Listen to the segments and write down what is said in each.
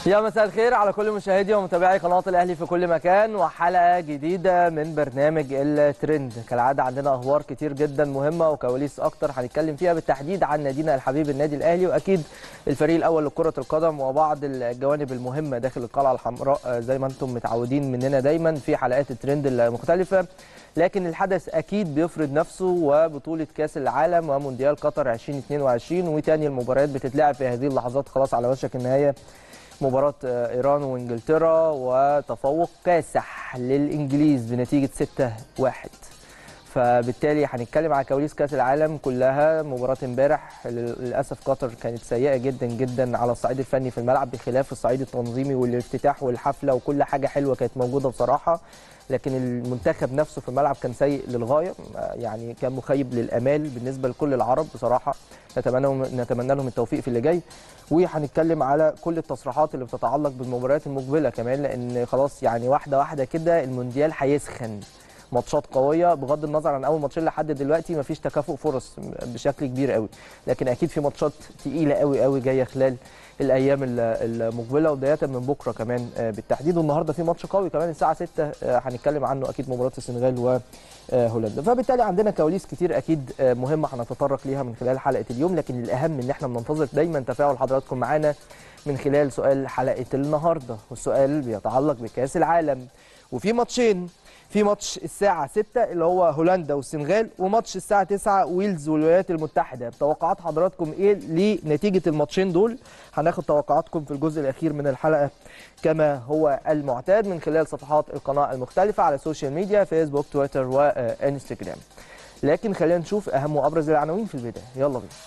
يا مساء الخير على كل مشاهدي ومتابعي قناه الاهلي في كل مكان وحلقه جديده من برنامج الترند كالعاده عندنا اخبار كتير جدا مهمه وكواليس اكتر هنتكلم فيها بالتحديد عن نادينا الحبيب النادي الاهلي واكيد الفريق الاول لكره القدم وبعض الجوانب المهمه داخل القلعه الحمراء زي ما انتم متعودين مننا دايما في حلقات الترند المختلفه لكن الحدث اكيد بيفرض نفسه وبطوله كاس العالم ومونديال قطر 2022 وتاني المباريات بتتلعب في هذه اللحظات خلاص على وشك النهايه مباراة إيران وإنجلترا وتفوق كاسح للإنجليز بنتيجة 6-1 فبالتالي هنتكلم على كواليس كأس العالم كلها مباراة امبارح للأسف قطر كانت سيئة جدا جدا على الصعيد الفني في الملعب بخلاف الصعيد التنظيمي والافتتاح والحفلة وكل حاجة حلوة كانت موجودة بصراحة لكن المنتخب نفسه في الملعب كان سيء للغايه يعني كان مخيب للامال بالنسبه لكل العرب بصراحه نتمنى نتمنى لهم التوفيق في اللي جاي وهنتكلم على كل التصريحات اللي بتتعلق بالمباريات المقبله كمان لان خلاص يعني واحده واحده كده المونديال هيسخن ماتشات قويه بغض النظر عن اول ماتشين لحد دلوقتي مفيش تكافؤ فرص بشكل كبير قوي لكن اكيد في ماتشات تقيله قوي قوي جايه خلال الايام المقبله وبدايه من بكره كمان بالتحديد والنهارده في ماتش قوي كمان الساعه 6 هنتكلم عنه اكيد مباراه السنغال وهولندا فبالتالي عندنا كواليس كتير اكيد مهمه هنتطرق ليها من خلال حلقه اليوم لكن الاهم ان احنا بننتظر دايما تفاعل حضراتكم معانا من خلال سؤال حلقه النهارده والسؤال بيتعلق بكاس العالم وفي ماتشين في ماتش الساعة 6 اللي هو هولندا والسنغال وماتش الساعة 9 ويلز والولايات المتحدة توقعات حضراتكم ايه لنتيجة الماتشين دول هناخد توقعاتكم في الجزء الأخير من الحلقة كما هو المعتاد من خلال صفحات القناة المختلفة على السوشيال ميديا فيسبوك تويتر وانستجرام لكن خلينا نشوف أهم وأبرز العناوين في البداية يلا بينا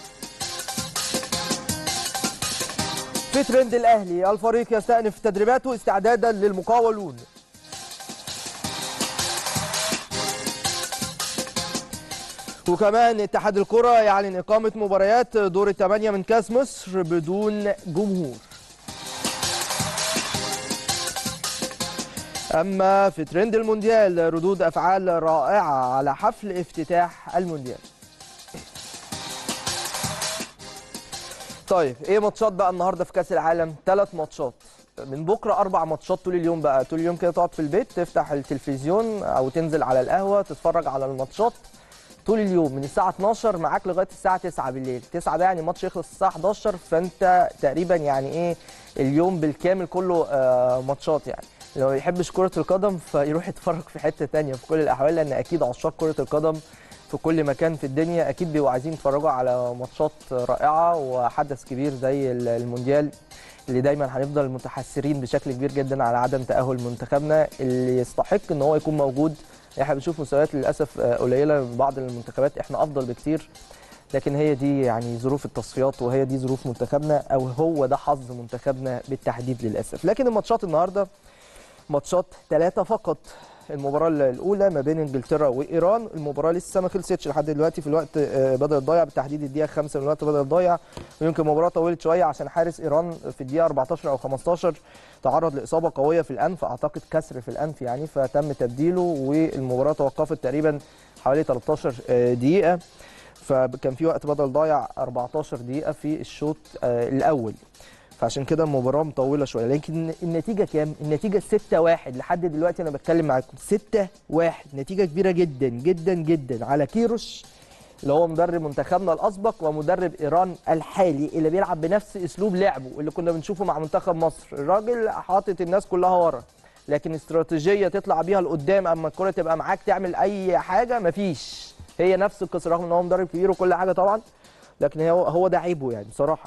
في ترند الأهلي الفريق يستأنف تدريباته استعدادا للمقاولون وكمان اتحاد الكرة يعلن إقامة مباريات دور الثمانية من كأس مصر بدون جمهور أما في ترند المونديال ردود أفعال رائعة على حفل افتتاح المونديال طيب ايه ماتشات بقى النهارده في كاس العالم ثلاث ماتشات من بكره اربع ماتشات طول اليوم بقى طول اليوم كده تقعد في البيت تفتح التلفزيون او تنزل على القهوه تتفرج على الماتشات طول اليوم من الساعه 12 معاك لغايه الساعه 9 بالليل 9 ده يعني الماتش يخلص الساعه 11 فانت تقريبا يعني ايه اليوم بالكامل كله آه ماتشات يعني لو ما يحبش كره القدم فيروح يتفرج في حته ثانيه في كل الاحوال لان اكيد عشاق كره القدم في كل مكان في الدنيا اكيد بيبقوا عايزين يتفرجوا على ماتشات رائعه وحدث كبير زي المونديال اللي دايما هنفضل متحسرين بشكل كبير جدا على عدم تاهل منتخبنا اللي يستحق ان هو يكون موجود احنا بنشوف مستويات للاسف قليله من بعض المنتخبات احنا افضل بكتير لكن هي دي يعني ظروف التصفيات وهي دي ظروف منتخبنا او هو ده حظ منتخبنا بالتحديد للاسف لكن الماتشات النهارده ماتشات ثلاثه فقط المباراه الاولى ما بين انجلترا وايران المباراه لسه ما خلصتش لحد دلوقتي في الوقت بدا الضايع بالتحديد الدقيقه 5 من الوقت بدا الضايع ويمكن مباراه طولت شويه عشان حارس ايران في الدقيقه 14 او 15 تعرض لاصابه قويه في الانف اعتقد كسر في الانف يعني فتم تبديله والمباراه توقفت تقريبا حوالي 13 دقيقه فكان في وقت بدل ضايع 14 دقيقه في الشوط الاول فعشان كده المباراه مطوله شويه لكن النتيجه كام النتيجه 6 1 لحد دلوقتي انا بتكلم معاكم 6 1 نتيجه كبيره جدا جدا جدا على كيروش اللي هو مدرب منتخبنا الاسبق ومدرب ايران الحالي اللي بيلعب بنفس اسلوب لعبه اللي كنا بنشوفه مع منتخب مصر الراجل حاطط الناس كلها ورا لكن استراتيجيه تطلع بيها لقدام اما الكره تبقى معاك تعمل اي حاجه مفيش هي نفس القصه رغم ان هو مدرب كبير وكل حاجه طبعا لكن هو هو ده عيبه يعني بصراحه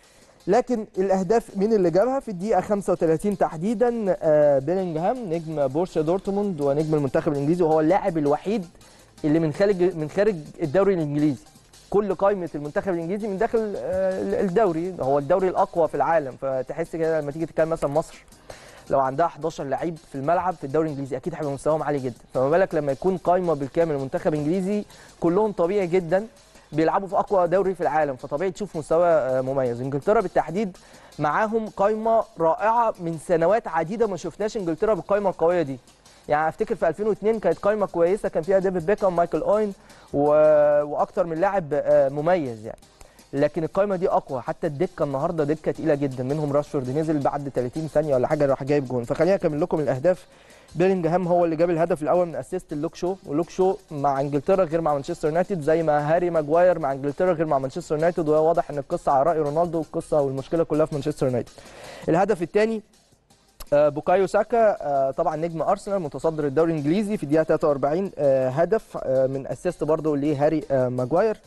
لكن الاهداف مين اللي جابها في الدقيقه 35 تحديدا آه بيلينغهام نجم بورسيا دورتموند ونجم المنتخب الانجليزي وهو اللاعب الوحيد اللي من خارج من خارج الدوري الانجليزي كل قائمه المنتخب الانجليزي من داخل آه الدوري هو الدوري الاقوى في العالم فتحس كده لما تيجي تتكلم مثلا مصر لو عندها 11 لعيب في الملعب في الدوري الانجليزي اكيد هيبقى مستواهم عالي جدا فما بالك لما يكون قائمه بالكامل منتخب انجليزي كلهم طبيعي جدا بيلعبوا في اقوى دوري في العالم فطبيعي تشوف مستوى مميز انجلترا بالتحديد معاهم قائمه رائعه من سنوات عديده ما شفناش انجلترا بالقائمه القويه دي يعني افتكر في 2002 كانت قائمه كويسه كان فيها ديفيد بيكهام مايكل اوين و... واكتر من لاعب مميز يعني لكن القائمه دي اقوى حتى الدكه النهارده دكه تقيله جدا منهم راشفورد نزل بعد 30 ثانيه ولا حاجه راح جايب جون فخليني اكمل لكم الاهداف بيلينجهام هو اللي جاب الهدف الاول من اسيست اللوك شو ولوك شو مع انجلترا غير مع مانشستر يونايتد زي ما هاري ماجواير مع انجلترا غير مع مانشستر يونايتد وهو واضح ان القصه على راي رونالدو القصه والمشكله كلها في مانشستر يونايتد الهدف الثاني آه، بوكايو ساكا آه، طبعا نجم ارسنال متصدر الدوري الانجليزي في الدقيقه 43 آه، هدف آه، من اسيست برضه لهاري آه، ماجواير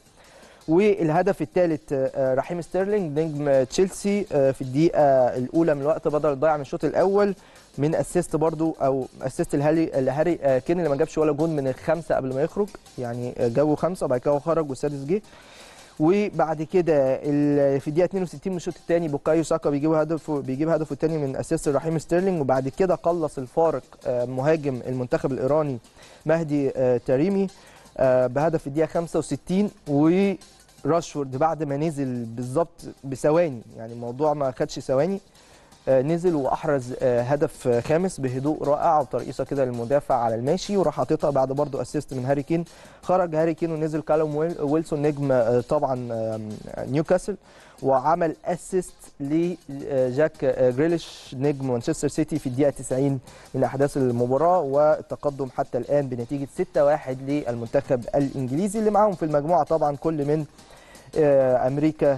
والهدف الثالث رحيم ستيرلينج نجم تشيلسي آه، في الدقيقه الاولى من الوقت بدل الضيع من الشوط الاول من اسيست برضو او اسيست الهاري لهاري آه، كين اللي ما جابش ولا جون من الخمسه قبل ما يخرج يعني آه، جابوا خمسه وبعد كده هو خرج والسادس جه وبعد كده ال- في الدقيقه 62 من الشوط الثاني بوكايو ساكا بيجيب هدف بيجيب هدفه الثاني من اسيست رحيم ستيرلينج وبعد كده قلص الفارق آه، مهاجم المنتخب الايراني مهدي آه، تريمي آه، بهدف في الدقيقه 65 وراشفورد بعد ما نزل بالظبط بثواني يعني الموضوع ما خدش ثواني آه، نزل واحرز آه، هدف آه، خامس بهدوء رائع وترقيصه كده للمدافع على الماشي وراح حاططها بعد برضو اسيست من هاري كين خرج هاري كين ونزل كالوم ويل- ويلسون نجم آه، طبعا آه، نيوكاسل وعمل اسيست لجاك آه، جريليش نجم مانشستر سيتي في الدقيقه 90 من احداث المباراه والتقدم حتى الان بنتيجه 6-1 للمنتخب الانجليزي اللي معاهم في المجموعه طبعا كل من آه، امريكا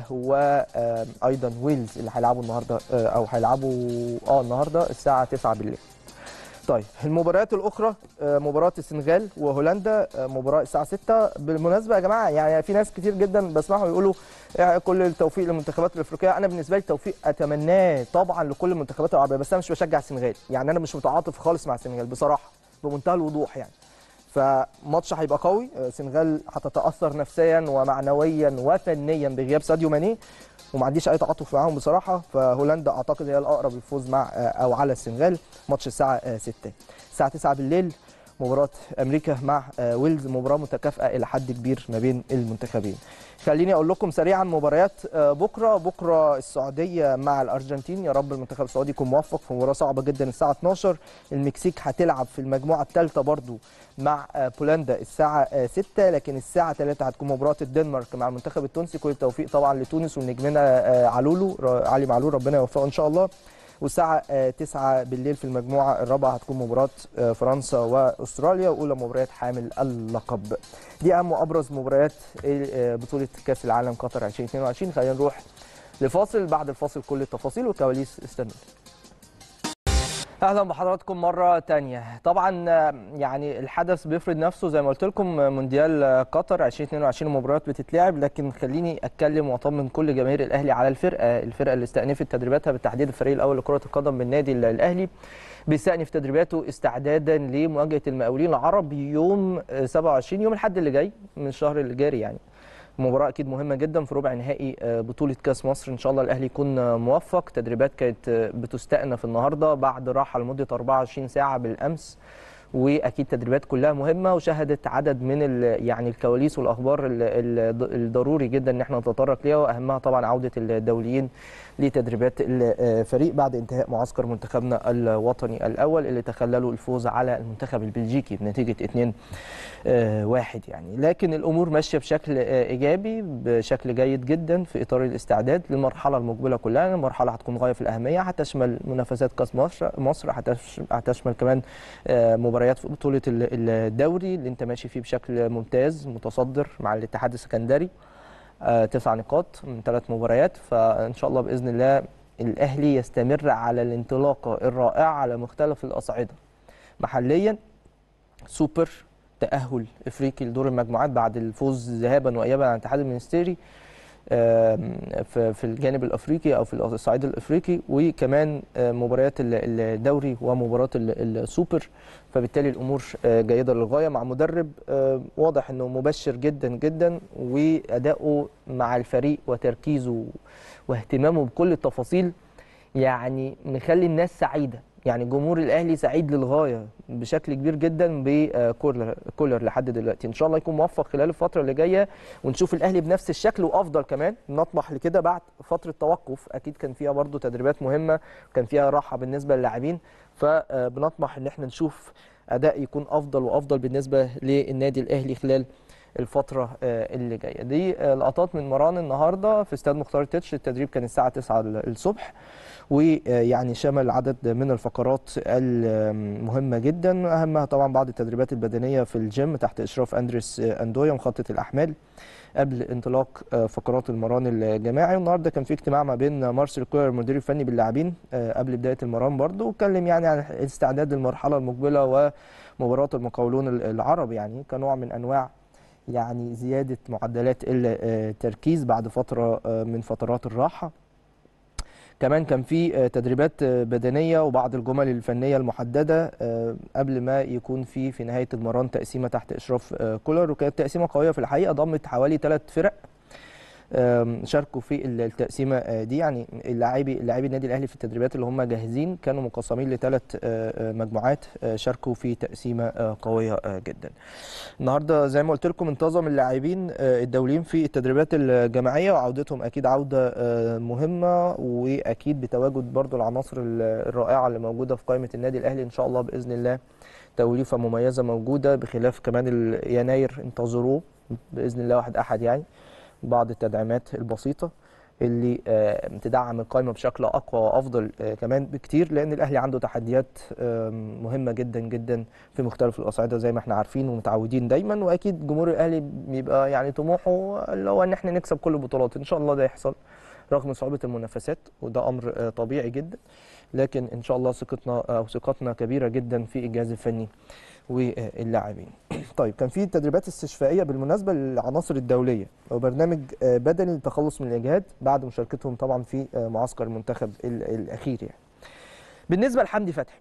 وايضا ويلز اللي هيلعبوا النهارده آه، او هيلعبوا اه النهارده الساعه 9 بالليل. طيب المباريات الاخرى آه، مباراه السنغال وهولندا آه، مباراه الساعه 6 بالمناسبه يا جماعه يعني في ناس كتير جدا بسمعهم يقولوا آه، كل التوفيق للمنتخبات الافريقيه انا بالنسبه لي التوفيق اتمناه طبعا لكل المنتخبات العربيه بس انا مش بشجع السنغال يعني انا مش متعاطف خالص مع السنغال بصراحه بمنتهى الوضوح يعني فماتش هيبقى قوي آه، السنغال هتتاثر نفسيا ومعنويا وفنيا بغياب ساديو ماني وما عنديش اي تعاطف معاهم بصراحه فهولندا اعتقد هي الاقرب للفوز مع آه، او على السنغال ماتش الساعه آه، 6 الساعه 9 بالليل مباراه امريكا مع آه، ويلز مباراه متكافئه الى حد كبير ما بين المنتخبين خليني اقول لكم سريعا مباريات آه، بكره بكره السعوديه مع الارجنتين يا رب المنتخب السعودي يكون موفق في مباراه صعبه جدا الساعه 12 المكسيك هتلعب في المجموعه الثالثه برضو مع آه، بولندا الساعه آه، 6 لكن الساعه 3 هتكون مباراه الدنمارك مع المنتخب التونسي كل التوفيق طبعا لتونس ونجمنا آه، علولو ر- علي معلول ربنا يوفقه ان شاء الله والساعة آه، 9 بالليل في المجموعة الرابعة هتكون مباراة آه، فرنسا وأستراليا وأولى مباريات حامل اللقب دي أهم وأبرز مباريات آه، بطولة كأس العالم قطر 2022 خلينا نروح لفاصل بعد الفاصل كل التفاصيل والكواليس استنوا اهلا بحضراتكم مره تانية طبعا آه، يعني الحدث بيفرض نفسه زي ما قلت لكم آه، مونديال آه، قطر 2022 مباريات بتتلعب لكن خليني اتكلم واطمن كل جماهير الاهلي على الفرقه الفرقه اللي استأنفت تدريباتها بالتحديد الفريق الاول لكره القدم بالنادي ال- الاهلي بيستأنف تدريباته استعدادا لمواجهه المقاولين العرب يوم آه، 27 يوم الاحد اللي جاي من الشهر اللي جاري يعني مباراة أكيد مهمة جدا في ربع نهائي آه، بطولة كأس مصر إن شاء الله الأهلي يكون آه، موفق تدريبات كانت آه، بتستأنف النهاردة بعد راحة لمدة 24 ساعة بالأمس واكيد تدريبات كلها مهمه وشهدت عدد من ال- يعني الكواليس والاخبار ال- ال- الضروري جدا ان احنا نتطرق ليها واهمها طبعا عوده الدوليين لتدريبات الفريق بعد انتهاء معسكر منتخبنا الوطني الاول اللي تخللوا الفوز على المنتخب البلجيكي بنتيجه 2 آه، واحد يعني لكن الامور ماشيه بشكل آه، ايجابي بشكل جيد جدا في اطار الاستعداد للمرحله المقبله كلها المرحله هتكون غايه في الاهميه هتشمل منافسات كاس مصر مصر هتش- هتشمل كمان آه، مباريات في بطوله ال- الدوري اللي انت ماشي فيه بشكل ممتاز متصدر مع الاتحاد السكندري آه، تسع نقاط من ثلاث مباريات فان شاء الله باذن الله الاهلي يستمر على الانطلاقه الرائعه على مختلف الاصعده محليا سوبر تأهل افريقي لدور المجموعات بعد الفوز ذهابا وايابا عن الاتحاد المنستيري آم، في في الجانب الافريقي او في الصعيد الافريقي وكمان آه، مباريات ال- الدوري ومباراه ال- السوبر فبالتالي الامور آه، جيده للغايه مع مدرب آه، واضح انه مبشر جدا جدا واداؤه مع الفريق وتركيزه واهتمامه بكل التفاصيل يعني مخلي الناس سعيده يعني جمهور الاهلي سعيد للغايه بشكل كبير جدا بكولر كولر لحد دلوقتي ان شاء الله يكون موفق خلال الفتره اللي جايه ونشوف الاهلي بنفس الشكل وافضل كمان نطمح لكده بعد فتره توقف اكيد كان فيها برضو تدريبات مهمه كان فيها راحه بالنسبه للاعبين فبنطمح ان احنا نشوف اداء يكون افضل وافضل بالنسبه للنادي الاهلي خلال الفتره آه، اللي جايه دي آه، لقطات من مران النهارده في استاد مختار تتش التدريب كان الساعه 9 الصبح ويعني شمل عدد من الفقرات المهمه جدا اهمها طبعا بعض التدريبات البدنيه في الجيم تحت اشراف اندريس اندويا مخطط الاحمال قبل انطلاق آه، فقرات المران الجماعي والنهارده كان في اجتماع ما بين مارسيل كولر المدير الفني باللاعبين آه، قبل بدايه المران برضه واتكلم يعني عن الاستعداد للمرحله المقبله ومباراه المقاولون العرب يعني كنوع من انواع يعني زياده معدلات التركيز بعد فتره آه، من فترات الراحه كمان كان في آه، تدريبات آه، بدنيه وبعض الجمل الفنيه المحدده آه، قبل ما يكون في في نهايه المران تقسيمه تحت اشراف آه، كولر وكانت تقسيمه قويه في الحقيقه ضمت حوالي ثلاث فرق آم، شاركوا في التقسيمه آه، دي يعني اللاعبي لاعبي النادي الاهلي في التدريبات اللي هم جاهزين كانوا مقسمين لثلاث مجموعات آه، شاركوا في تقسيمه آه، قويه آه، جدا. النهارده زي ما قلت لكم انتظم اللاعبين آه، الدوليين في التدريبات الجماعيه وعودتهم اكيد عوده آه، مهمه واكيد بتواجد برضو العناصر ال- الرائعه اللي موجوده في قائمه النادي الاهلي ان شاء الله باذن الله توليفه مميزه موجوده بخلاف كمان ال- يناير انتظروه باذن الله واحد احد يعني بعض التدعيمات البسيطه اللي آه، تدعم القائمه بشكل اقوى وافضل آه، كمان بكتير لان الاهلي عنده تحديات آم، مهمه جدا جدا في مختلف الاصعده زي ما احنا عارفين ومتعودين دايما واكيد جمهور الاهلي بيبقى يعني طموحه اللي هو ان احنا نكسب كل البطولات ان شاء الله ده يحصل رغم صعوبه المنافسات وده امر آه، طبيعي جدا لكن ان شاء الله ثقتنا او ثقتنا كبيره جدا في الجهاز الفني واللاعبين. طيب كان في تدريبات استشفائيه بالمناسبه للعناصر الدوليه وبرنامج آه، بدني للتخلص من الاجهاد بعد مشاركتهم طبعا في آه، معسكر المنتخب ال- الاخير يعني. بالنسبه لحمدي فتحي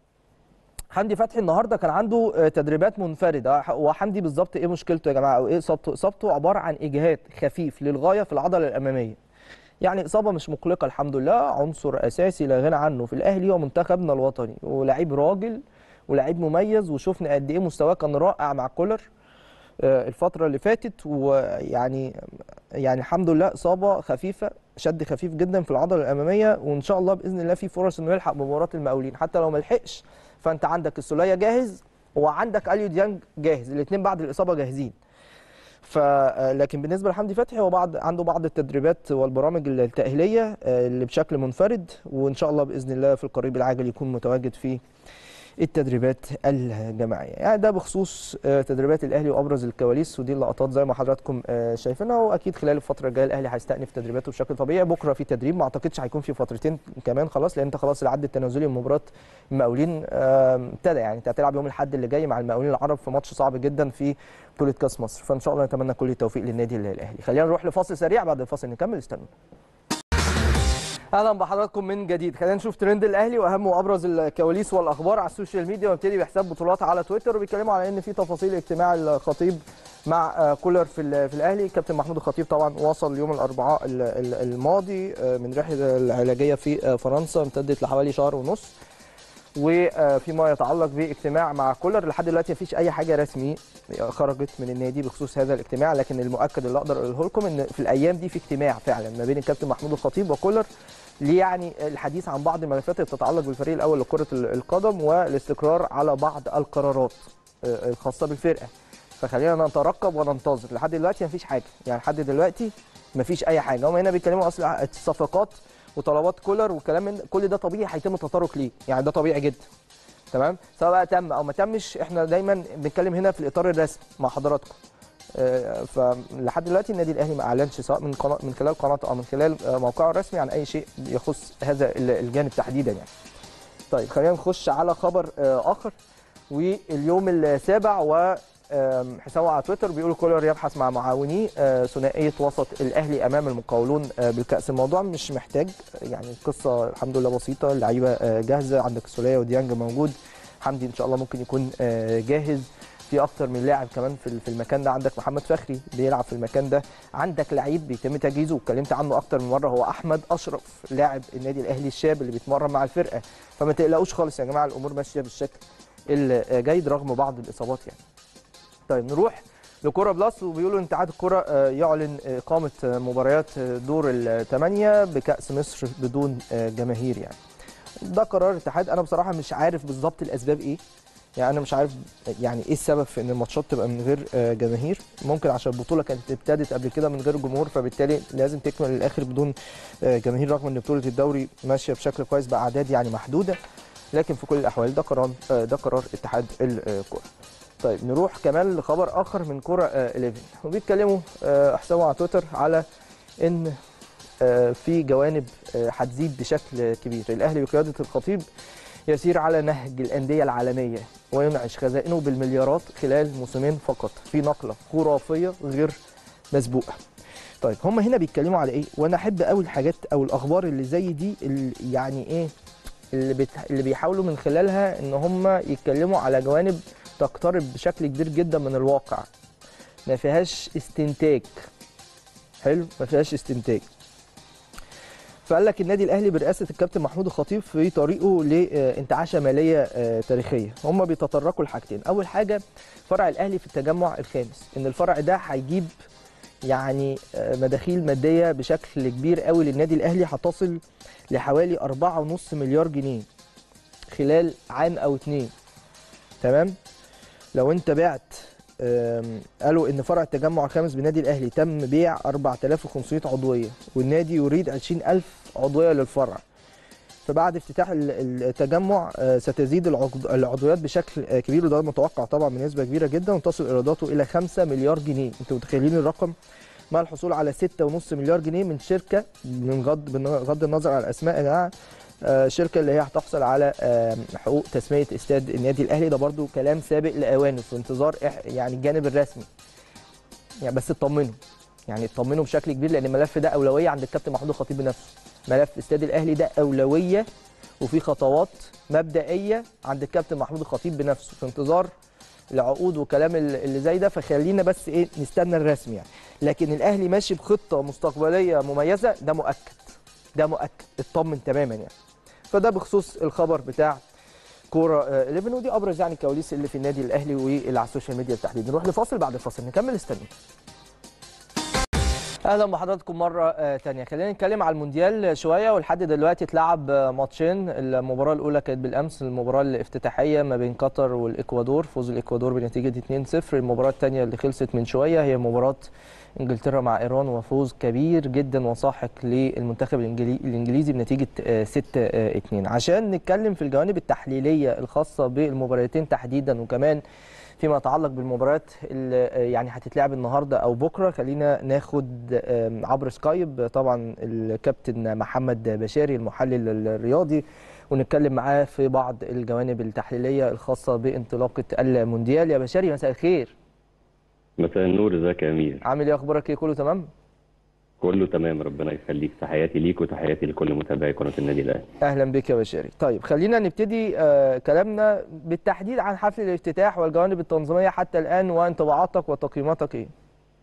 حمدي فتحي النهارده كان عنده آه، تدريبات منفرده هو حمدي بالظبط ايه مشكلته يا جماعه او ايه اصابته اصابته عباره عن اجهاد خفيف للغايه في العضله الاماميه يعني اصابه مش مقلقه الحمد لله عنصر اساسي لا غنى عنه في الاهلي ومنتخبنا الوطني ولاعيب راجل ولاعيب مميز وشفنا قد ايه مستواه كان رائع مع كولر آه، الفتره اللي فاتت ويعني يعني الحمد لله اصابه خفيفه شد خفيف جدا في العضله الاماميه وان شاء الله باذن الله في فرص انه يلحق بمباراه المقاولين حتى لو ما لحقش فانت عندك السوليه جاهز وعندك اليو ديانج جاهز الاثنين بعد الاصابه جاهزين ف لكن بالنسبه لحمدي فتحي هو بعض عنده بعض التدريبات والبرامج التاهيليه آه، اللي بشكل منفرد وان شاء الله باذن الله في القريب العاجل يكون متواجد في التدريبات الجماعيه يعني ده بخصوص آه، تدريبات الاهلي وابرز الكواليس ودي اللقطات زي ما حضراتكم آه، شايفينها واكيد خلال الفتره الجايه الاهلي هيستأنف تدريباته بشكل طبيعي بكره في تدريب ما اعتقدش هيكون في فترتين كمان خلاص لان انت خلاص العد التنازلي لمباراه المقاولين آه، ابتدى يعني انت هتلعب يوم الاحد اللي جاي مع المقاولين العرب في ماتش صعب جدا في بطوله كاس مصر فان شاء الله نتمنى كل التوفيق للنادي الاهلي خلينا نروح لفاصل سريع بعد الفاصل نكمل استنوا اهلا بحضراتكم من جديد خلينا نشوف ترند الاهلي واهم وابرز الكواليس والاخبار على السوشيال ميديا ونبتدي بحساب بطولات على تويتر وبيتكلموا على ان في تفاصيل اجتماع الخطيب مع آه، كولر في ال- في الاهلي كابتن محمود الخطيب طبعا وصل يوم الاربعاء ال- ال- الماضي آه، من رحله العلاجيه في آه، فرنسا امتدت لحوالي شهر ونص وفيما يتعلق باجتماع مع كولر لحد دلوقتي مفيش اي حاجه رسمي خرجت من النادي بخصوص هذا الاجتماع لكن المؤكد اللي اقدر اقوله لكم ان في الايام دي في اجتماع فعلا ما بين الكابتن محمود الخطيب وكولر ليه يعني الحديث عن بعض الملفات اللي تتعلق بالفريق الاول لكره ال- القدم والاستقرار على بعض القرارات آه، الخاصه بالفرقه فخلينا نترقب وننتظر لحد دلوقتي مفيش حاجه يعني لحد دلوقتي مفيش اي حاجه هم هنا بيتكلموا اصلا عن الصفقات وطلبات كولر وكلام من كل ده طبيعي هيتم التطرق ليه يعني ده طبيعي جدا تمام سواء بقى تم او ما تمش احنا دايما بنتكلم هنا في الاطار الرسمي مع حضراتكم آه، فلحد دلوقتي النادي الاهلي ما اعلنش سواء من قناه من خلال قناته او من خلال آه، موقعه الرسمي عن اي شيء يخص هذا ال- الجانب تحديدا يعني. طيب خلينا نخش على خبر آه، اخر واليوم السابع و آم، حسابه على تويتر بيقول كولر يبحث مع معاونيه آه، ثنائيه وسط الاهلي امام المقاولون آه، بالكاس الموضوع مش محتاج يعني القصه الحمد لله بسيطه اللعيبه آه، جاهزه عندك سوليه وديانج موجود حمدي ان شاء الله ممكن يكون آه، جاهز في اكتر من لاعب كمان في في المكان ده عندك محمد فخري بيلعب في المكان ده عندك لعيب بيتم تجهيزه واتكلمت عنه اكتر من مره هو احمد اشرف لاعب النادي الاهلي الشاب اللي بيتمرن مع الفرقه فما تقلقوش خالص يا جماعه الامور ماشيه بالشكل الجيد رغم بعض الاصابات يعني طيب نروح لكرة بلس وبيقولوا ان اتحاد الكرة آه، يعلن إقامة آه، مباريات آه، دور الثمانية بكأس مصر بدون آه، جماهير يعني. ده قرار الاتحاد أنا بصراحة مش عارف بالظبط الأسباب إيه. يعني انا مش عارف يعني ايه السبب في ان الماتشات تبقى من غير آه، جماهير ممكن عشان البطوله كانت ابتدت قبل كده من غير جمهور فبالتالي لازم تكمل للاخر بدون آه، جماهير رغم ان بطوله الدوري ماشيه بشكل كويس باعداد يعني محدوده لكن في كل الاحوال ده قرار آه، ده قرار اتحاد الكره طيب نروح كمان لخبر اخر من كره آه، 11 وبيتكلموا آه، حسابهم على تويتر على ان آه، في جوانب آه، هتزيد بشكل كبير الاهلي بقياده الخطيب يسير على نهج الانديه العالميه وينعش خزائنه بالمليارات خلال موسمين فقط في نقله خرافيه غير مسبوقه طيب هم هنا بيتكلموا على ايه وانا احب قوي الحاجات او الاخبار اللي زي دي اللي يعني ايه اللي, بت... اللي بيحاولوا من خلالها ان هم يتكلموا على جوانب تقترب بشكل كبير جدا من الواقع ما فيهاش استنتاج حلو ما فيهاش استنتاج فقال لك النادي الاهلي برئاسه الكابتن محمود الخطيب في طريقه لانتعاشه ماليه آه، تاريخيه هم بيتطرقوا لحاجتين اول حاجه فرع الاهلي في التجمع الخامس ان الفرع ده هيجيب يعني آه، مداخيل ماديه بشكل كبير قوي للنادي الاهلي هتصل لحوالي 4.5 مليار جنيه خلال عام او اتنين تمام لو انت بعت آم، قالوا ان فرع التجمع الخامس بالنادي الاهلي تم بيع 4500 عضويه والنادي يريد 20000 عضويه للفرع فبعد افتتاح ال- التجمع آه، ستزيد العض- العضويات بشكل آه، كبير وده متوقع طبعا بنسبه كبيره جدا وتصل ايراداته الى 5 مليار جنيه انتوا متخيلين الرقم مع الحصول على 6.5 مليار جنيه من شركه من غض بغض النظر عن الاسماء يا جماعه آه، شركه اللي هي هتحصل على آه، حقوق تسميه استاد النادي الاهلي ده برضو كلام سابق لاوانه في انتظار إح- يعني الجانب الرسمي يعني بس اطمنوا يعني اطمنوا بشكل كبير لان الملف ده اولويه عند الكابتن محمود الخطيب بنفسه ملف استاد الاهلي ده اولويه وفي خطوات مبدئيه عند الكابتن محمود الخطيب بنفسه في انتظار العقود وكلام ال- اللي زي ده فخلينا بس ايه نستنى الرسمي يعني لكن الاهلي ماشي بخطه مستقبليه مميزه ده مؤكد ده مؤكد اطمن تماما يعني فده بخصوص الخبر بتاع كوره آه، 11 ودي ابرز يعني الكواليس اللي في النادي الاهلي واللي على السوشيال ميديا بالتحديد نروح لفاصل بعد الفاصل نكمل استنوا اهلا بحضراتكم مره آه، تانية خلينا نتكلم على المونديال شويه ولحد دلوقتي اتلعب آه، ماتشين المباراه الاولى كانت بالامس المباراه الافتتاحيه ما بين قطر والاكوادور فوز الاكوادور بنتيجه 2-0 المباراه الثانيه اللي خلصت من شويه هي مباراه انجلترا مع ايران وفوز كبير جدا وساحق للمنتخب الإنجلي- الانجليزي بنتيجه 6-2 عشان نتكلم في الجوانب التحليليه الخاصه بالمباراتين تحديدا وكمان فيما يتعلق بالمباريات اللي آه، يعني هتتلعب النهارده او بكره خلينا ناخد آم، عبر سكايب طبعا الكابتن محمد بشاري المحلل الرياضي ونتكلم معاه في بعض الجوانب التحليليه الخاصه بانطلاقه المونديال يا بشاري مساء الخير مساء النور ازيك يا امير عامل ايه اخبارك ايه كله تمام كله تمام ربنا يخليك تحياتي ليك وتحياتي لكل متابعي قناه النادي الاهلي اهلا بك يا بشاري طيب خلينا نبتدي آه كلامنا بالتحديد عن حفل الافتتاح والجوانب التنظيميه حتى الان وانطباعاتك وتقييماتك ايه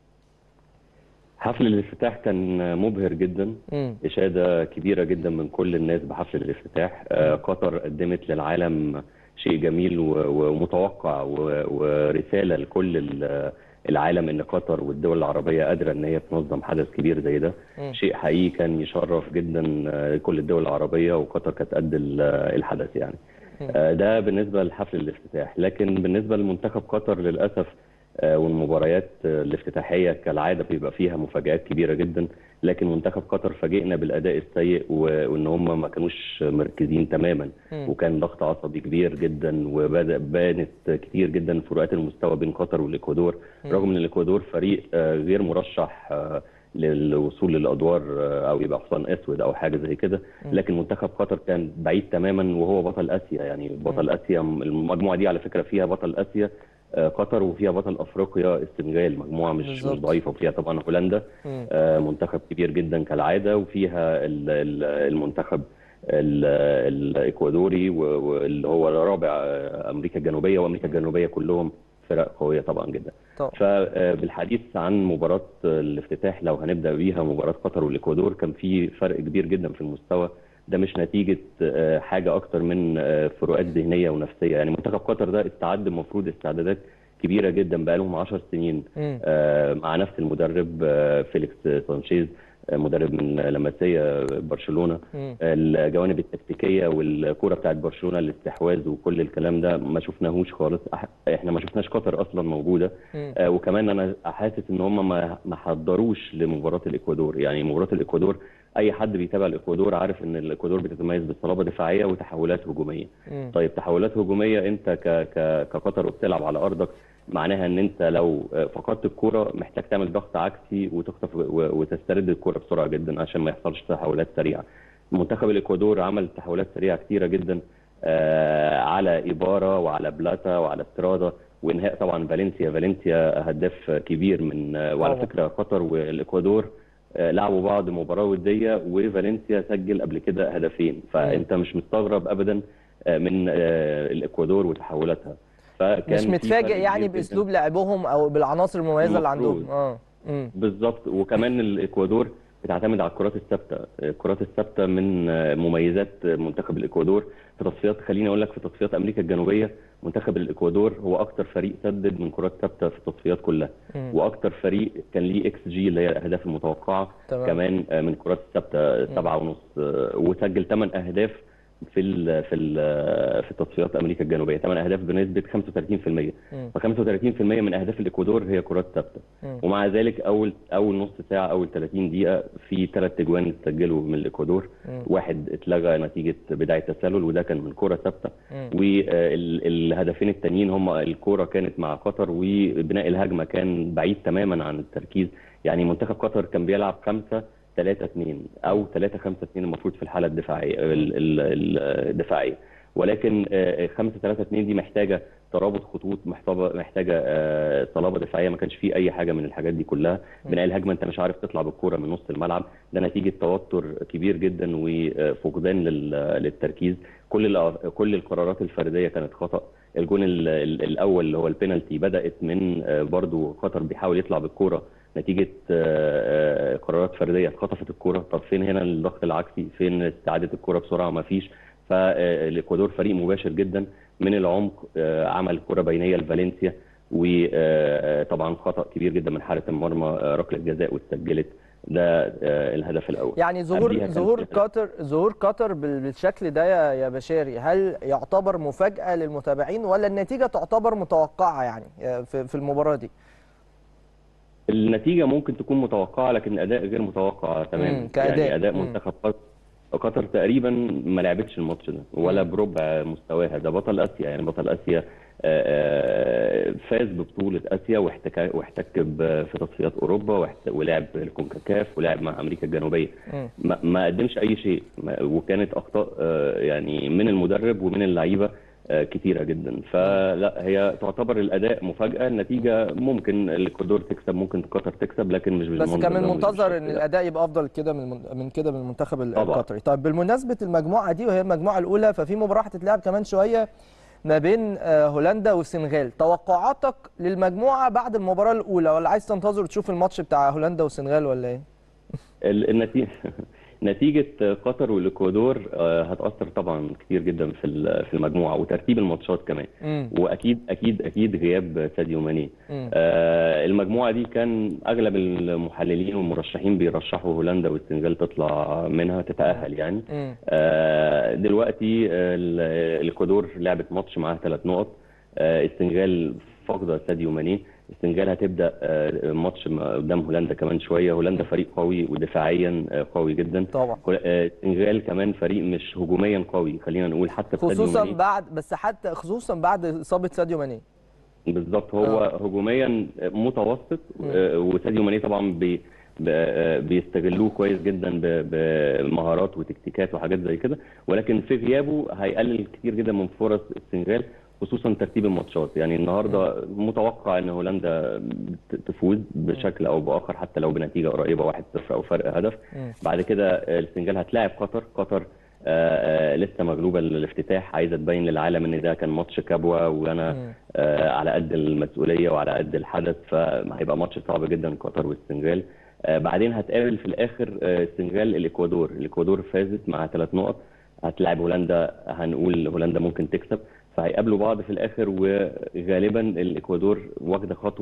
حفل الافتتاح كان مبهر جدا امم اشاده كبيره جدا من كل الناس بحفل الافتتاح آه، قطر قدمت للعالم شيء جميل و- ومتوقع و- ورساله لكل ال- العالم ان قطر والدول العربيه قادره ان هي تنظم حدث كبير زي ده مم. شيء حقيقي كان يشرف جدا آه، كل الدول العربيه وقطر كانت قد ال- الحدث يعني مم. آه، ده بالنسبه لحفل الافتتاح لكن بالنسبه لمنتخب قطر للاسف آه، والمباريات آه، الافتتاحيه كالعاده بيبقى فيها مفاجآت كبيره جدا لكن منتخب قطر فاجئنا بالاداء السيء و- وان هم ما كانوش مركزين تماما مم. وكان ضغط عصبي كبير جدا وبدا بانت كتير جدا فروقات المستوى بين قطر والاكوادور مم. رغم ان الاكوادور فريق آه، غير مرشح آه، للوصول للادوار آه، او يبقى حصان اسود او حاجه زي كده مم. لكن منتخب قطر كان بعيد تماما وهو بطل اسيا يعني بطل اسيا المجموعه دي على فكره فيها بطل اسيا آه، قطر وفيها بطل افريقيا السنغال مجموعه مش مش بالظبط. ضعيفه وفيها طبعا هولندا مم. آه، منتخب كبير جدا كالعاده وفيها ال- ال- المنتخب ال- الاكوادوري و- واللي هو رابع آه، امريكا الجنوبيه وامريكا الجنوبيه كلهم فرق قويه طبعا جدا طبعا فبالحديث عن مباراه الافتتاح لو هنبدا بيها مباراه قطر والاكوادور كان في فرق كبير جدا في المستوى ده مش نتيجه آه، حاجه اكتر من آه، فروقات ذهنيه ونفسيه يعني منتخب قطر ده استعد المفروض استعدادات كبيره جدا بقى لهم 10 سنين مم. آه، مع نفس المدرب آه، فيليكس سانشيز مدرب من لمسيه برشلونه مم. الجوانب التكتيكيه والكوره بتاعت برشلونه الاستحواذ وكل الكلام ده ما شفناهوش خالص أح- احنا ما شفناش قطر اصلا موجوده مم. آه، وكمان انا حاسس ان هم ما ما حضروش لمباراه الاكوادور يعني مباراه الاكوادور اي حد بيتابع الاكوادور عارف ان الاكوادور بتتميز بالصلابه دفاعيه وتحولات هجوميه مم. طيب تحولات هجوميه انت ك ك كقطر وبتلعب على ارضك معناها ان انت لو فقدت الكوره محتاج تعمل ضغط عكسي وتخطف و- وتسترد الكوره بسرعه جدا عشان ما يحصلش تحولات سريعه. منتخب الاكوادور عمل تحولات سريعه كتيره جدا آه، على ايبارا وعلى بلاتا وعلى استرادا وانهاء طبعا فالنسيا فالنسيا هداف كبير من آه، وعلى طبعا. فكره قطر والاكوادور آه، لعبوا بعض مباراه وديه وفالنسيا سجل قبل كده هدفين فانت مش مستغرب ابدا آه، من آه، الاكوادور وتحولاتها فكان مش في فرق متفاجئ كبير يعني جداً. باسلوب لعبهم او بالعناصر المميزه اللي عندهم المفروض. اه مم. بالظبط وكمان الاكوادور بتعتمد على الكرات الثابته الكرات الثابته من مميزات منتخب الاكوادور في تصفيات خليني اقول لك في تصفيات امريكا الجنوبيه منتخب الاكوادور هو اكتر فريق سدد من كرات ثابته في التصفيات كلها مم. واكتر فريق كان ليه اكس جي اللي هي الاهداف المتوقعه تمام. كمان من كرات الثابته سبعة ونص وسجل 8 اهداف في ال في ال في تصفيات امريكا الجنوبيه 8 اهداف بنسبه 35% مم. ف 35% من اهداف الاكوادور هي كرات ثابته مم. ومع ذلك اول اول نص ساعه اول 30 دقيقه في ثلاث اجوان اتسجلوا من الاكوادور مم. واحد اتلغى نتيجه بدايه تسلل وده كان من كره ثابته مم. والهدفين التانيين هم الكره كانت مع قطر وبناء الهجمه كان بعيد تماما عن التركيز يعني منتخب قطر كان بيلعب 5 3 2 او 3 5 2 المفروض في الحاله الدفاعيه ال- ال- الدفاعيه ولكن 5 3 2 دي محتاجه ترابط خطوط محتاجه محتاجه آه، صلابه دفاعيه ما كانش فيه اي حاجه من الحاجات دي كلها بناء الهجمه انت مش عارف تطلع بالكوره من نص الملعب ده نتيجه توتر كبير جدا وفقدان لل- للتركيز كل الأ- كل القرارات الفرديه كانت خطا الجون ال- ال- الاول اللي هو البينالتي بدات من آه، برضو قطر بيحاول يطلع بالكوره نتيجه آه، آه، قرارات فرديه اتخطفت الكوره طب فين هنا الضغط العكسي فين استعاده الكوره بسرعه ما فيش فالاكوادور فريق مباشر جدا من العمق آه، عمل كره بينيه لفالنسيا وطبعا خطا كبير جدا من حارس المرمى آه، ركله جزاء واتسجلت ده آه، الهدف الاول يعني ظهور قبليها كان ظهور في- قطر ظهور قطر بال- بالشكل ده يا يا بشاري هل يعتبر مفاجاه للمتابعين ولا النتيجه تعتبر متوقعه يعني في في المباراه دي؟ النتيجه ممكن تكون متوقعه لكن الاداء غير متوقع تماما مم، كأداء. يعني اداء مم. منتخب قطر قطر تقريبا ما لعبتش الماتش ده ولا بربع مستواها ده بطل اسيا يعني بطل اسيا آه، آه، فاز ببطوله اسيا واحتك واحتك ب- في تصفيات اوروبا واحت- ولعب الكونكاكاف ولعب مع امريكا الجنوبيه مم. ما ما قدمش اي شيء ما- وكانت اخطاء آه، يعني من المدرب ومن اللعيبه آه، كتيره جدا فلا هي تعتبر الاداء مفاجاه النتيجه ممكن الاكوادور تكسب ممكن قطر تكسب لكن مش بس بالمنظر كان من ده ومش المنتظر ان بالشكل ده. الاداء يبقى افضل كده من من- من كده من المنتخب ال- طبعا. القطري طيب بالمناسبه المجموعه دي وهي المجموعه الاولى ففي مباراه هتتلعب كمان شويه ما بين آه، هولندا والسنغال توقعاتك للمجموعه بعد المباراه الاولى ولا عايز تنتظر تشوف الماتش بتاع هولندا والسنغال ولا ايه ال- النتيجه نتيجه قطر والاكوادور آه، هتاثر طبعا كتير جدا في ال- في المجموعه وترتيب الماتشات كمان امم واكيد اكيد اكيد غياب ساديو ماني مم. آه، المجموعه دي كان اغلب المحللين والمرشحين بيرشحوا هولندا والسنغال تطلع منها تتاهل يعني امم آه، دلوقتي آه، ال- الاكوادور لعبت ماتش معاها ثلاث نقط آه، السنغال فاقده ساديو ماني السنغال هتبدا آه، ماتش م- قدام هولندا كمان شويه هولندا فريق قوي ودفاعيا آه، قوي جدا طبعا هول- آه، السنغال كمان فريق مش هجوميا قوي خلينا نقول حتى في ساديو خصوصا ماني بعد بس حتى خصوصا بعد اصابه ساديو ماني بالظبط هو آه. هجوميا متوسط آه، وساديو ماني طبعا بي ب- آه، بيستغلوه كويس جدا ب- بمهارات وتكتيكات وحاجات زي كده ولكن في غيابه هيقلل كتير جدا من فرص السنغال خصوصا ترتيب الماتشات يعني النهارده متوقع ان هولندا ت- تفوز بشكل او باخر حتى لو بنتيجه قريبه 1-0 او فرق هدف مم. بعد كده آه، السنغال هتلاعب قطر قطر آه، آه، لسه مغلوبه الافتتاح عايزه تبين للعالم ان ده كان ماتش كبوه مم. وانا آه، على قد المسؤوليه وعلى قد الحدث فهيبقى ماتش صعب جدا قطر والسنغال آه، بعدين هتقابل في الاخر آه، السنغال الاكوادور الاكوادور فازت مع ثلاث نقط هتلاعب هولندا هنقول هولندا ممكن تكسب فهيقابلوا بعض في الاخر وغالبا الاكوادور واخده خطوه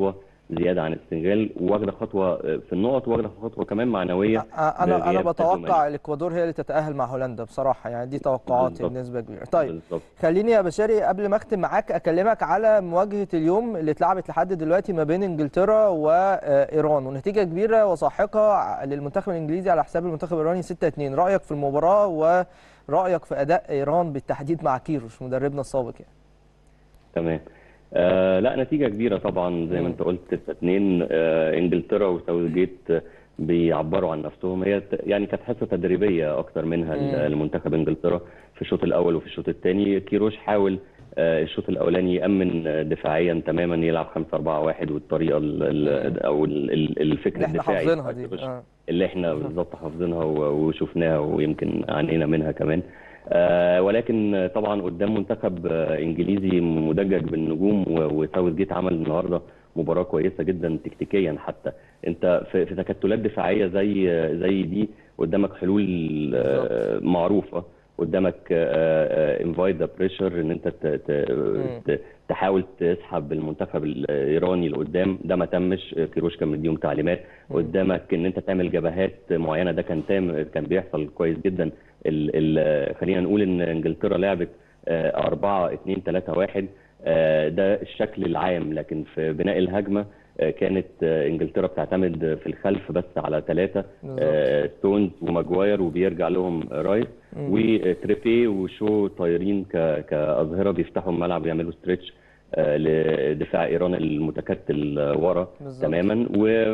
زياده عن السنغال واخده خطوه في النقط واخده خطوه كمان معنويه انا انا بغياب بتوقع ساديو الاكوادور هي اللي تتاهل مع هولندا بصراحه يعني دي توقعاتي بالظبط. بنسبه كبيره طيب بالظبط خليني يا بشاري قبل ما اختم معاك اكلمك على مواجهه اليوم اللي اتلعبت لحد دلوقتي ما بين انجلترا وايران ونتيجه كبيره وساحقه للمنتخب الانجليزي على حساب المنتخب الايراني 6-2 رايك في المباراه ورايك في اداء ايران بالتحديد مع كيروش مدربنا السابق يعني تمام آه لا نتيجة كبيرة طبعا زي مم. ما انت قلت 6 2 آه انجلترا وساوث جيت آه، بيعبروا عن نفسهم هي ت- يعني كانت حصة تدريبية اكتر منها مم. ل- لمنتخب انجلترا في الشوط الاول وفي الشوط الثاني كيروش حاول آه، الشوط الاولاني يامن آه، دفاعيا تماما يلعب 5 4 1 والطريقه ال- ال- او ال- ال- الفكر اللي احنا الدفاعي حافظينها بتاع دي كيروش. آه. اللي احنا بالظبط حافظينها و- وشفناها ويمكن عانينا منها كمان آه، ولكن طبعا قدام منتخب آه، انجليزي مدجج بالنجوم و- وساوث جيت عمل النهارده مباراه كويسه جدا تكتيكيا حتى انت في في تكتلات دفاعيه زي زي دي قدامك حلول آه، معروفه قدامك انفايد ذا بريشر ان انت ت- ت- ت- تحاول تسحب المنتخب الايراني لقدام ده ما تمش كيروش كان مديهم تعليمات قدامك ان انت تعمل جبهات معينه ده كان تام كان بيحصل كويس جدا ال ال خلينا نقول ان انجلترا لعبت 4 2 3 1 ده الشكل العام لكن في بناء الهجمه آه، كانت آه، انجلترا بتعتمد في الخلف بس على ثلاثه بالظبط. ستونز وماجواير وبيرجع لهم رايس وتريبي وشو طايرين ك- كاظهره بيفتحوا الملعب ويعملوا ستريتش آه، لدفاع ايران المتكتل آه، ورا بالظبط. تماما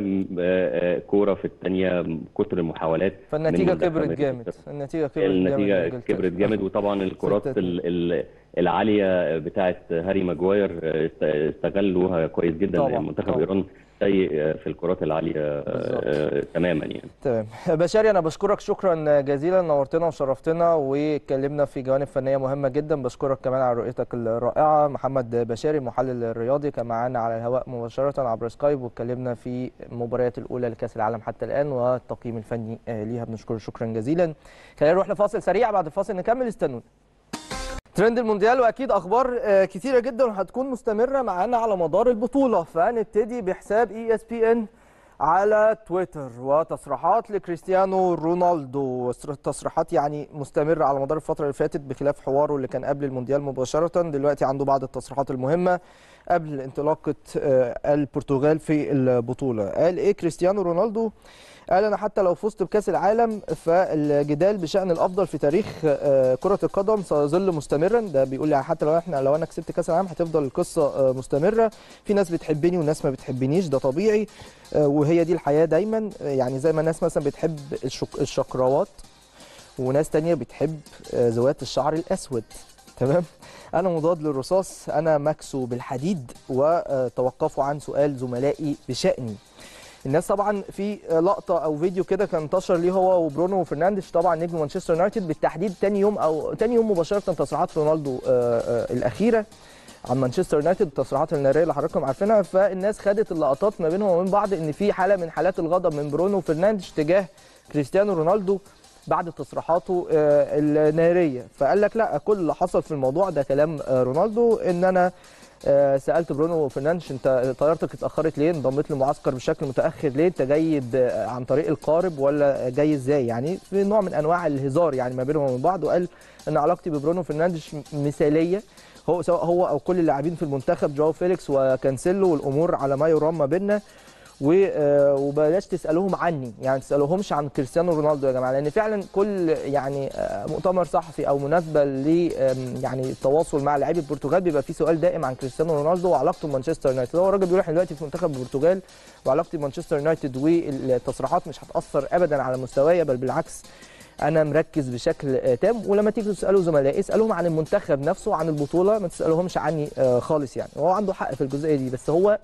وكوره في الثانيه كتر المحاولات فالنتيجه من كبرت منتخب جامد النتيجه كبرت جامد النتيجه لإنجلترا. كبرت جامد وطبعا الكرات ستة ال- ال- العاليه بتاعه هاري ماجواير است- استغلوها كويس جدا طبعاً، لان منتخب طبعاً. ايران سيء في الكرات العاليه آه، تماما يعني تمام بشاري انا بشكرك شكرا جزيلا نورتنا وشرفتنا واتكلمنا في جوانب فنيه مهمه جدا بشكرك كمان على رؤيتك الرائعه محمد بشاري محلل الرياضي كان معانا على الهواء مباشره عبر سكايب واتكلمنا في المباريات الاولى لكاس العالم حتى الان والتقييم الفني آه، ليها بنشكره شكرا جزيلا خلينا نروح لفاصل سريع بعد الفاصل نكمل استنونا ترند المونديال واكيد اخبار آه، كتيره جدا وهتكون مستمره معانا على مدار البطوله فنبتدي بحساب اي اس بي ان على تويتر وتصريحات لكريستيانو رونالدو تصريحات يعني مستمره على مدار الفتره اللي فاتت بخلاف حواره اللي كان قبل المونديال مباشره دلوقتي عنده بعض التصريحات المهمه قبل انطلاقه آه، البرتغال في البطوله قال ايه كريستيانو رونالدو قال انا حتى لو فزت بكاس العالم فالجدال بشان الافضل في تاريخ آه، كره القدم سيظل مستمرا ده بيقول لي حتى لو احنا لو انا كسبت كاس العالم هتفضل القصه آه، مستمره في ناس بتحبني وناس ما بتحبنيش ده طبيعي آه، وهي دي الحياه دايما آه، يعني زي ما الناس مثلا بتحب الشك... الشقراوات وناس تانية بتحب آه، ذوات الشعر الاسود تمام انا مضاد للرصاص انا مكسو بالحديد وتوقفوا عن سؤال زملائي بشاني الناس طبعا في لقطه او فيديو كده كان انتشر ليه هو وبرونو فرنانديز طبعا نجم مانشستر يونايتد بالتحديد تاني يوم او تاني يوم مباشره تصريحات رونالدو آه، آه، الاخيره عن مانشستر يونايتد التصريحات الناريه اللي حضراتكم عارفينها فالناس خدت اللقطات ما بينهم وبين بعض ان في حاله من حالات الغضب من برونو فرنانديز تجاه كريستيانو رونالدو بعد تصريحاته آه، الناريه فقال لك لا كل اللي حصل في الموضوع ده كلام آه، رونالدو ان انا آه، سالت برونو فرنانديز انت طيارتك اتاخرت ليه انضميت للمعسكر بشكل متاخر ليه انت جاي ب- عن طريق القارب ولا جاي ازاي يعني في نوع من انواع الهزار يعني ما بينهم وبين بعض وقال ان علاقتي ببرونو فرنانديز مثاليه هو سواء هو او كل اللاعبين في المنتخب جواو فيليكس وكانسيلو والامور على ما يرام ما بيننا و- آه، وبلاش تسالوهم عني يعني تسالوهمش عن كريستيانو رونالدو يا جماعه لان فعلا كل يعني آه، مؤتمر صحفي او مناسبه ل آم، يعني التواصل مع لاعبي البرتغال بيبقى في سؤال دائم عن كريستيانو رونالدو وعلاقته بمانشستر يونايتد هو الراجل بيقول احنا دلوقتي في منتخب البرتغال وعلاقتي بمانشستر يونايتد والتصريحات مش هتاثر ابدا على مستواي بل بالعكس انا مركز بشكل آه، تام ولما تيجوا تسالوا زملائي اسالوهم عن المنتخب نفسه عن البطوله ما تسالوهمش عني آه، خالص يعني هو عنده حق في الجزئيه دي بس هو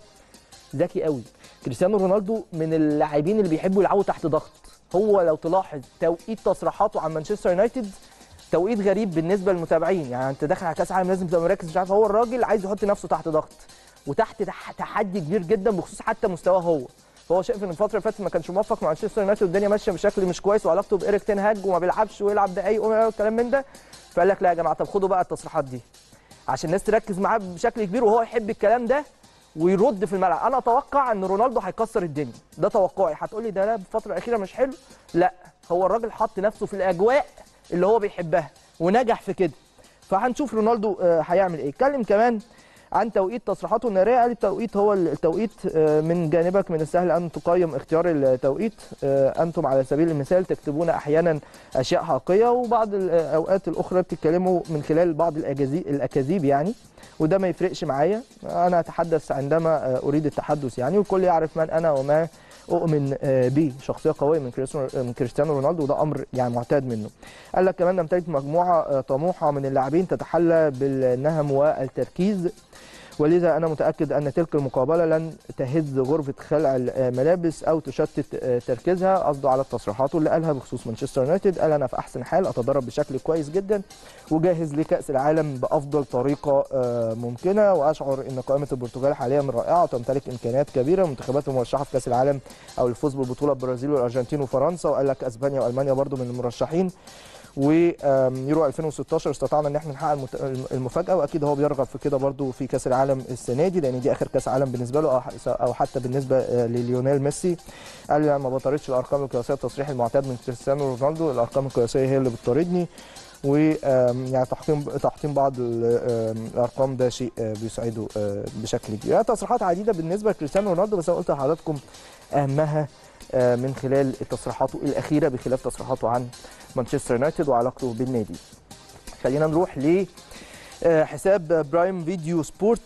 ذكي قوي كريستيانو رونالدو من اللاعبين اللي بيحبوا يلعبوا تحت ضغط هو لو تلاحظ توقيت تصريحاته عن مانشستر يونايتد توقيت غريب بالنسبه للمتابعين يعني انت داخل على كاس عالم لازم تبقى مركز مش عارف هو الراجل عايز يحط نفسه تحت ضغط وتحت تح- تحدي كبير جدا بخصوص حتى مستواه هو فهو شايف ان الفتره اللي فاتت ما كانش موفق مع مانشستر يونايتد والدنيا ماشيه بشكل مش كويس وعلاقته بايريك تين هاج وما بيلعبش ويلعب دقايق والكلام من ده فقال لك لا يا جماعه طب خدوا بقى التصريحات دي عشان الناس تركز معاه بشكل كبير وهو يحب الكلام ده ويرد في الملعب انا اتوقع ان رونالدو هيكسر الدنيا ده توقعي هتقول لي ده لا الفتره الاخيره مش حلو لا هو الراجل حط نفسه في الاجواء اللي هو بيحبها ونجح في كده فهنشوف رونالدو آه، هيعمل ايه اتكلم كمان عن توقيت تصريحاته الناريه قال التوقيت هو التوقيت آه، من جانبك من السهل ان تقيم اختيار التوقيت آه، انتم على سبيل المثال تكتبون احيانا اشياء حقيقيه وبعض الاوقات الاخرى بتتكلموا من خلال بعض الأجازي- الاكاذيب يعني وده ما يفرقش معايا انا اتحدث عندما آه، اريد التحدث يعني والكل يعرف من انا وما اؤمن آه، به شخصيه قويه من كريستيانو من كريستيانو رونالدو وده امر يعني معتاد منه قال لك كمان نمتلك مجموعه آه، طموحه من اللاعبين تتحلى بالنهم والتركيز ولذا انا متاكد ان تلك المقابله لن تهز غرفه خلع الملابس او تشتت آه، تركيزها قصده على تصريحاته اللي قالها بخصوص مانشستر يونايتد قال انا في احسن حال اتدرب بشكل كويس جدا وجاهز لكاس العالم بافضل طريقه آه، ممكنه واشعر ان قائمه البرتغال حاليا رائعه وتمتلك امكانيات كبيره منتخبات المرشحه في كاس العالم او الفوز بالبطوله البرازيل والارجنتين وفرنسا وقال لك اسبانيا والمانيا برضو من المرشحين ويورو 2016 استطعنا ان احنا نحقق المت- المفاجاه واكيد هو بيرغب في كده برضو في كاس العالم السنه دي لان دي اخر كاس عالم بالنسبه له أو- او حتى بالنسبه آه، لليونيل ميسي قال لي أنا ما بطاردش الارقام القياسيه التصريح المعتاد من كريستيانو رونالدو الارقام القياسيه هي اللي بتطاردني و آم، يعني تحطيم تحطيم بعض ال- آم، الارقام ده شيء آه، بيسعده آه، بشكل كبير يعني تصريحات عديده بالنسبه لكريستيانو رونالدو بس انا قلت لحضراتكم اهمها آه، من خلال تصريحاته الاخيره بخلاف تصريحاته عن مانشستر يونايتد وعلاقته بالنادي خلينا نروح ل آه، حساب برايم فيديو سبورت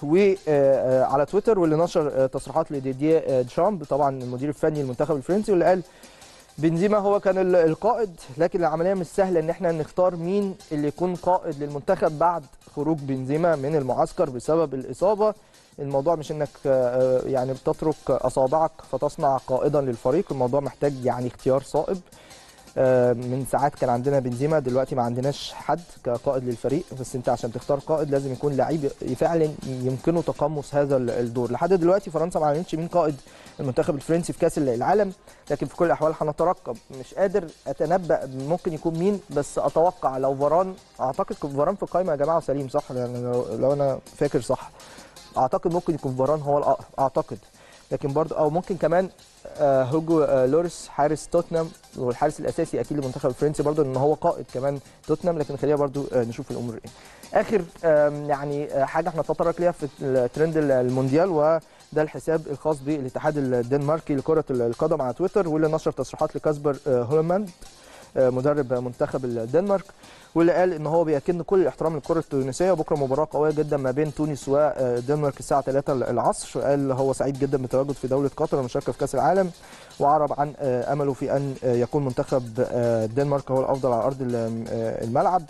وعلى تويتر واللي نشر آه، تصريحات لديديه آه، ديشامب طبعا المدير الفني للمنتخب الفرنسي واللي قال بنزيما هو كان ال- القائد لكن العمليه مش سهله ان احنا نختار مين اللي يكون قائد للمنتخب بعد خروج بنزيما من المعسكر بسبب الاصابه الموضوع مش انك آه، يعني بتترك اصابعك فتصنع قائدا للفريق الموضوع محتاج يعني اختيار صائب آه، من ساعات كان عندنا بنزيما دلوقتي ما عندناش حد كقائد للفريق بس انت عشان تختار قائد لازم يكون لعيب فعلا يمكنه تقمص هذا ال- الدور لحد دلوقتي فرنسا ما اعلنتش مين قائد المنتخب الفرنسي في كاس العالم لكن في كل الاحوال هنترقب مش قادر اتنبا ممكن يكون مين بس اتوقع لو فاران اعتقد كان فاران في القائمه يا جماعه سليم صح يعني لو, لو انا فاكر صح اعتقد ممكن يكون فاران هو الأقرب اعتقد لكن برضه او ممكن كمان آه، هوجو آه، لوريس حارس توتنهام والحارس الاساسي اكيد للمنتخب الفرنسي برضه ان هو قائد كمان توتنهام لكن خلينا برضه آه، نشوف الامور ايه اخر آم، يعني آه، حاجه احنا نتطرق ليها في الترند المونديال وده الحساب الخاص بالاتحاد الدنماركي لكره القدم على تويتر واللي نشر تصريحات لكاسبر آه، هولمان آه، مدرب منتخب الدنمارك واللي قال ان هو بيكن كل الاحترام للكره التونسيه وبكره مباراه قويه جدا ما بين تونس والدنمارك الساعه 3 العصر قال هو سعيد جدا بالتواجد في دوله قطر والمشاركه في كاس العالم وعرب عن آه، امله في ان آه، يكون منتخب آه، الدنمارك هو الافضل على ارض ال- آه، الملعب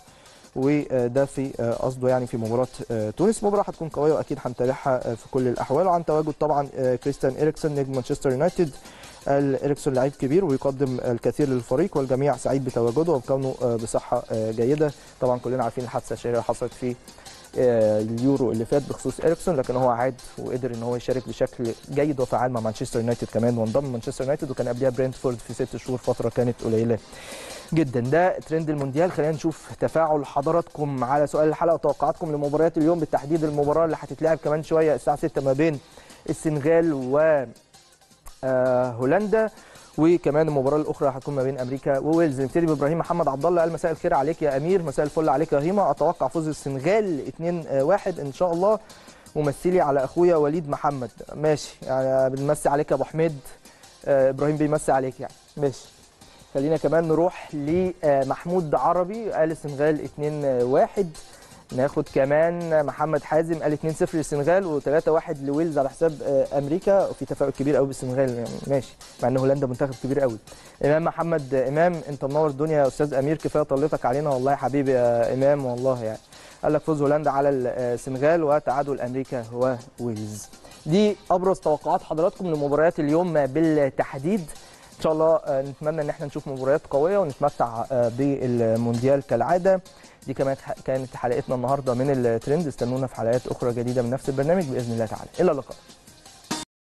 وده في آه، قصده يعني في مباراه آه، تونس مباراه هتكون قويه واكيد هنتابعها آه، في كل الاحوال وعن تواجد طبعا آه، كريستيان اريكسون نجم مانشستر يونايتد قال اريكسون لعيب كبير ويقدم الكثير للفريق والجميع سعيد بتواجده وبكونه آه، بصحه آه، جيده طبعا كلنا عارفين الحادثه الشهيره اللي حصلت في آه، اليورو اللي فات بخصوص اريكسون لكن هو عاد وقدر ان هو يشارك بشكل جيد وفعال مع مانشستر يونايتد كمان وانضم مانشستر يونايتد وكان قبلها برينتفورد في ست شهور فتره كانت قليله جدا ده ترند المونديال خلينا نشوف تفاعل حضراتكم على سؤال الحلقه وتوقعاتكم لمباريات اليوم بالتحديد المباراه اللي هتتلعب كمان شويه الساعه 6 ما بين السنغال و آه، هولندا وكمان المباراه الاخرى هتكون ما بين امريكا وويلز نبتدي بابراهيم محمد عبد الله قال مساء الخير عليك يا امير مساء الفل عليك يا هيما اتوقع فوز السنغال 2-1 ان شاء الله ممثلي على اخويا وليد محمد ماشي يعني بنمسي عليك يا ابو حميد آه، ابراهيم بيمسي عليك يعني ماشي خلينا كمان نروح لمحمود عربي قال السنغال 2-1 ناخد كمان محمد حازم قال 2-0 للسنغال و3-1 لويلز على حساب آه، امريكا وفي تفاؤل كبير قوي بالسنغال يعني ماشي مع ان هولندا منتخب كبير قوي امام محمد امام انت منور الدنيا يا استاذ امير كفايه طلتك علينا والله يا حبيبي يا امام والله يعني قال لك فوز هولندا على السنغال وتعادل امريكا وويلز دي ابرز توقعات حضراتكم لمباريات اليوم بالتحديد ان شاء الله آه، نتمنى ان احنا نشوف مباريات قويه ونتمتع آه، بالمونديال كالعاده دي كانت كانت حلقتنا النهارده من الترند استنونا في حلقات اخرى جديده من نفس البرنامج باذن الله تعالى الى اللقاء